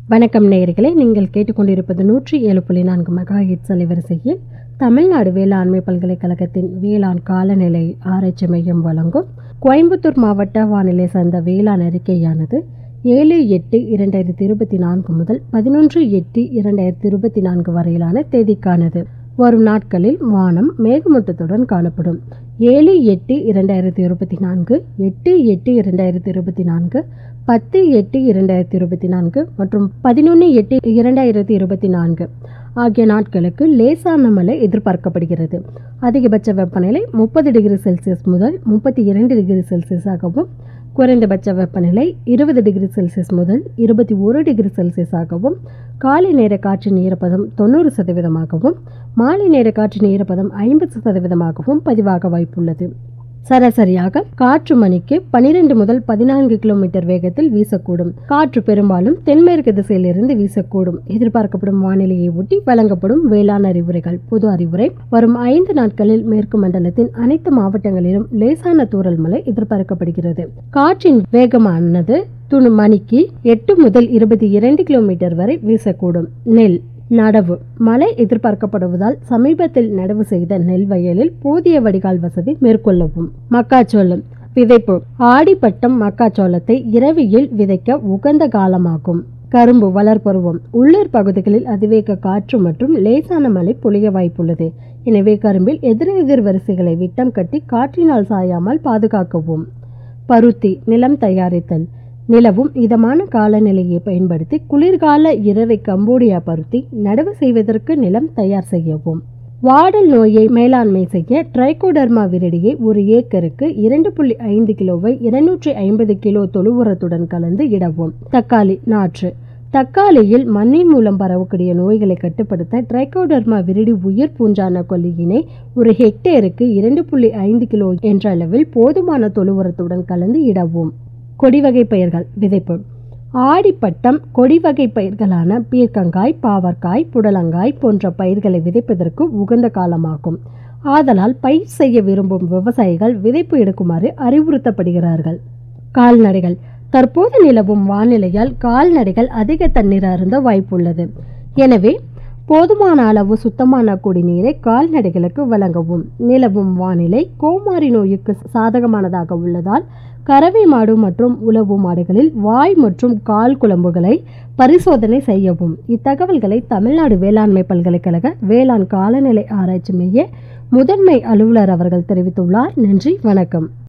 வணக்கம் நேயர்களே நீங்கள் கேட்டுக்கொண்டிருப்பது நூற்றி ஏழு புள்ளி நான்கு மெகா ஹிட்ஸ் அலைவரிசையில் தமிழ்நாடு வேளாண்மை பல்கலைக்கழகத்தின் வேளாண் காலநிலை ஆராய்ச்சி மையம் வழங்கும் கோயம்புத்தூர் மாவட்ட வானிலை சார்ந்த வேளாண் அறிக்கையானது ஏழு எட்டு இரண்டாயிரத்தி இருபத்தி நான்கு முதல் பதினொன்று எட்டு இரண்டாயிரத்தி இருபத்தி நான்கு வரையிலான தேதிக்கானது வரும் நாட்களில் வானம் மேகமூட்டத்துடன் காணப்படும் ஏழு எட்டு இரண்டாயிரத்தி இருபத்தி நான்கு எட்டு எட்டு இரண்டாயிரத்தி இருபத்தி நான்கு பத்து எட்டு இரண்டாயிரத்தி இருபத்தி நான்கு மற்றும் பதினொன்று எட்டு இரண்டாயிரத்தி இருபத்தி நான்கு ஆகிய நாட்களுக்கு லேசான மழை எதிர்பார்க்கப்படுகிறது அதிகபட்ச வெப்பநிலை முப்பது டிகிரி செல்சியஸ் முதல் முப்பத்தி இரண்டு டிகிரி செல்சியஸாகவும் குறைந்தபட்ச வெப்பநிலை இருபது டிகிரி செல்சியஸ் முதல் இருபத்தி ஒரு டிகிரி செல்சியஸாகவும் காலை நேர காற்றின் ஈரப்பதம் தொண்ணூறு சதவீதமாகவும் மாலை நேர காற்றின் ஈரப்பதம் ஐம்பது சதவீதமாகவும் பதிவாக வாய்ப்புள்ளது சராசரியாக காற்று மணிக்கு பனிரெண்டு முதல் பதினான்கு கிலோமீட்டர் வேகத்தில் வீசக்கூடும் காற்று பெரும்பாலும் தென்மேற்கு திசையிலிருந்து வீசக்கூடும் எதிர்பார்க்கப்படும் வானிலையை ஒட்டி வழங்கப்படும் வேளாண் அறிவுரைகள் பொது அறிவுரை வரும் ஐந்து நாட்களில் மேற்கு மண்டலத்தின் அனைத்து மாவட்டங்களிலும் லேசான தூறல் மழை எதிர்பார்க்கப்படுகிறது காற்றின் வேகமானது துணு மணிக்கு எட்டு முதல் இருபத்தி இரண்டு கிலோமீட்டர் வரை வீசக்கூடும் நெல் நடவு மழை எதிர்பார்க்கப்படுவதால் சமீபத்தில் நடவு செய்த நெல் வயலில் போதிய வடிகால் வசதி மேற்கொள்ளவும் மக்காச்சோளம் விதைப்பு ஆடிப்பட்டம் மக்காச்சோளத்தை இரவியில் விதைக்க உகந்த காலமாகும் கரும்பு வளர்பருவம் உள்ளூர் பகுதிகளில் அதிவேக காற்று மற்றும் லேசான மழை பொழிய வாய்ப்புள்ளது எனவே கரும்பில் எதிரெதிர் வரிசைகளை விட்டம் கட்டி காற்றினால் சாயாமல் பாதுகாக்கவும் பருத்தி நிலம் தயாரித்தல் நிலவும் இதமான காலநிலையை பயன்படுத்தி குளிர்கால இரவை கம்போடியா பருத்தி நடவு செய்வதற்கு நிலம் தயார் செய்யவும் வாடல் நோயை மேலாண்மை செய்ய ட்ரைகோடர்மா விரடியை ஒரு ஏக்கருக்கு இரண்டு புள்ளி ஐந்து கிலோவை இருநூற்றி ஐம்பது கிலோ தொழு உரத்துடன் கலந்து இடவும் தக்காளி நாற்று தக்காளியில் மண்ணின் மூலம் பரவக்கூடிய நோய்களை கட்டுப்படுத்த ட்ரைகோடர்மா விரிடி உயிர் பூஞ்சான கொல்லியினை ஒரு ஹெக்டேருக்கு இரண்டு புள்ளி ஐந்து கிலோ என்ற அளவில் போதுமான தொழு உரத்துடன் கலந்து இடவும் கொடிவகை பயிர்கள் விதைப்பு ஆடிப்பட்டம் கொடிவகை பயிர்களான பீர்க்கங்காய் பாவற்காய் புடலங்காய் போன்ற பயிர்களை விதைப்பதற்கு உகந்த காலமாகும் ஆதலால் பயிர் செய்ய விரும்பும் விவசாயிகள் விதைப்பு எடுக்குமாறு அறிவுறுத்தப்படுகிறார்கள் கால்நடைகள் தற்போது நிலவும் வானிலையால் கால்நடைகள் அதிக தண்ணீர் அருந்த வாய்ப்புள்ளது எனவே போதுமான அளவு சுத்தமான குடிநீரை கால்நடைகளுக்கு வழங்கவும் நிலவும் வானிலை கோமாரி நோய்க்கு சாதகமானதாக உள்ளதால் கறவை மாடு மற்றும் உளவு மாடுகளில் வாய் மற்றும் கால் குழம்புகளை பரிசோதனை செய்யவும் இத்தகவல்களை தமிழ்நாடு வேளாண்மை பல்கலைக்கழக வேளாண் காலநிலை ஆராய்ச்சி மைய முதன்மை அலுவலர் அவர்கள் தெரிவித்துள்ளார் நன்றி வணக்கம்